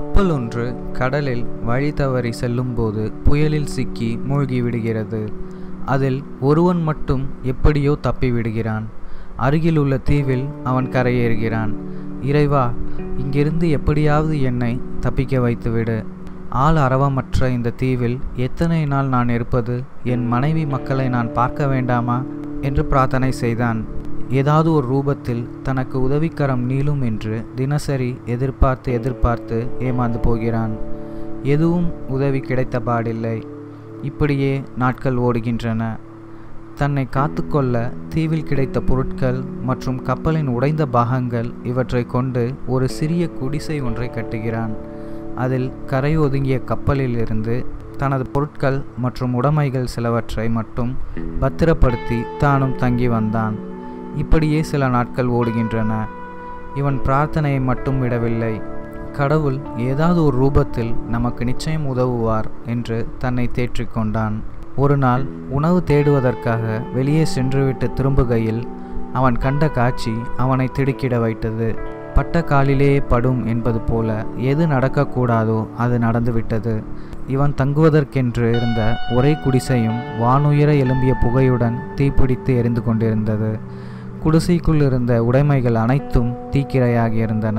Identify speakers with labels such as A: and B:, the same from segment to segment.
A: கப்பல் ஒன்று கடலில் வழி தவறி செல்லும்போது புயலில் சிக்கி மூழ்கி விடுகிறது அதில் ஒருவன் மட்டும் எப்படியோ தப்பி விடுகிறான் அருகில் உள்ள தீவில் அவன் கரையேறுகிறான் இறைவா இங்கிருந்து எப்படியாவது என்னை தப்பிக்க வைத்துவிடு ஆள் அரவமற்ற இந்த தீவில் எத்தனை நாள் நான் இருப்பது என் மனைவி மக்களை நான் பார்க்க வேண்டாமா என்று பிரார்த்தனை செய்தான் ஏதாவது ஒரு ரூபத்தில் தனக்கு உதவிக்கரம் நீளும் என்று தினசரி எதிர்பார்த்து எதிர்பார்த்து ஏமாந்து போகிறான் எதுவும் உதவி கிடைத்த பாடில்லை இப்படியே நாட்கள் ஓடுகின்றன தன்னை காத்துக்கொள்ள தீவில் கிடைத்த பொருட்கள் மற்றும் கப்பலின் உடைந்த பாகங்கள் இவற்றை கொண்டு ஒரு சிறிய குடிசை ஒன்றை கட்டுகிறான் அதில் கரை ஒதுங்கிய கப்பலிலிருந்து தனது பொருட்கள் மற்றும் உடைமைகள் சிலவற்றை மட்டும் பத்திரப்படுத்தி தானும் தங்கி வந்தான் இப்படியே சில நாட்கள் ஓடுகின்றன இவன் பிரார்த்தனையை மட்டும் விடவில்லை கடவுள் ஏதாவது ஒரு ரூபத்தில் நமக்கு நிச்சயம் உதவுவார் என்று தன்னை தேற்றிக்கொண்டான் ஒரு நாள் உணவு தேடுவதற்காக வெளியே சென்றுவிட்டு திரும்புகையில் அவன் கண்ட காட்சி அவனை திடுக்கிட வைத்தது பட்ட காலிலேயே படும் என்பது போல எது நடக்கக்கூடாதோ அது நடந்துவிட்டது இவன் தங்குவதற்கென்று இருந்த ஒரே குடிசையும் வானுயர எழும்பிய புகையுடன் தீப்பிடித்து எரிந்து கொண்டிருந்தது குடிசைக்குள் இருந்த உடைமைகள் அனைத்தும் தீக்கிரையாகி இருந்தன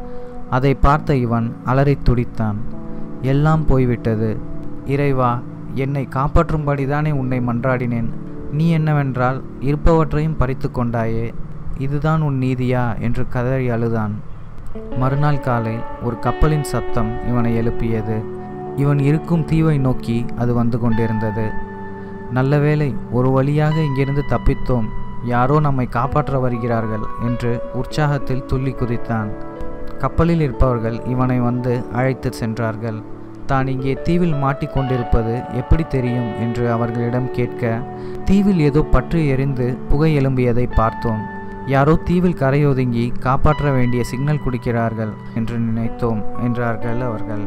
A: அதை பார்த்த இவன் அலறித் துடித்தான் எல்லாம் போய்விட்டது இறைவா என்னை காப்பாற்றும்படிதானே உன்னை மன்றாடினேன் நீ என்னவென்றால் இருப்பவற்றையும் பறித்து கொண்டாயே இதுதான் உன் நீதியா என்று கதறி அழுதான் மறுநாள் காலை ஒரு கப்பலின் சப்தம் இவனை எழுப்பியது இவன் இருக்கும் தீவை நோக்கி அது வந்து கொண்டிருந்தது நல்ல வேளை ஒரு வழியாக இங்கிருந்து தப்பித்தோம் யாரோ நம்மை காப்பாற்ற வருகிறார்கள் என்று உற்சாகத்தில் துள்ளி குதித்தான் கப்பலில் இருப்பவர்கள் இவனை வந்து அழைத்து சென்றார்கள் தான் இங்கே தீவில் மாட்டிக்கொண்டிருப்பது எப்படி தெரியும் என்று அவர்களிடம் கேட்க தீவில் ஏதோ பற்றி எரிந்து புகை எழும்பியதை பார்த்தோம் யாரோ தீவில் கரையொதுங்கி காப்பாற்ற வேண்டிய சிக்னல் குடிக்கிறார்கள் என்று நினைத்தோம் என்றார்கள் அவர்கள்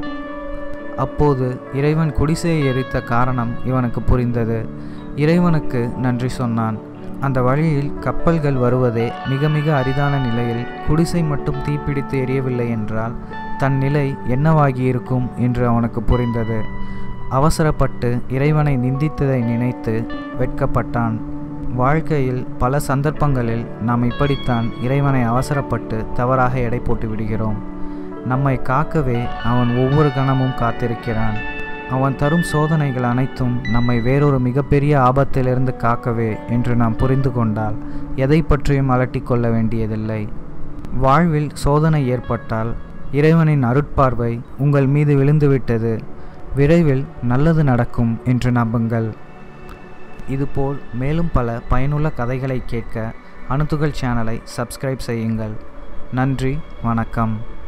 A: அப்போது இறைவன் குடிசையை எரித்த காரணம் இவனுக்கு புரிந்தது இறைவனுக்கு நன்றி சொன்னான் அந்த வழியில் கப்பல்கள் வருவதே மிக மிக அரிதான நிலையில் குடிசை மட்டும் தீப்பிடித்து எரியவில்லை என்றால் தன் நிலை என்னவாகியிருக்கும் என்று அவனுக்கு புரிந்தது அவசரப்பட்டு இறைவனை நிந்தித்ததை நினைத்து வெட்கப்பட்டான் வாழ்க்கையில் பல சந்தர்ப்பங்களில் நாம் இப்படித்தான் இறைவனை அவசரப்பட்டு தவறாக எடை போட்டு விடுகிறோம் நம்மை காக்கவே அவன் ஒவ்வொரு கணமும் காத்திருக்கிறான் அவன் தரும் சோதனைகள் அனைத்தும் நம்மை வேறொரு மிகப்பெரிய ஆபத்திலிருந்து காக்கவே என்று நாம் புரிந்து கொண்டால் எதை பற்றியும் அலட்டிக்கொள்ள வேண்டியதில்லை வாழ்வில் சோதனை ஏற்பட்டால் இறைவனின் அருட்பார்வை உங்கள் மீது விழுந்துவிட்டது விரைவில் நல்லது நடக்கும் என்று நம்புங்கள் இதுபோல் மேலும் பல பயனுள்ள கதைகளை கேட்க அணுத்துகள் சேனலை சப்ஸ்கிரைப் செய்யுங்கள் நன்றி வணக்கம்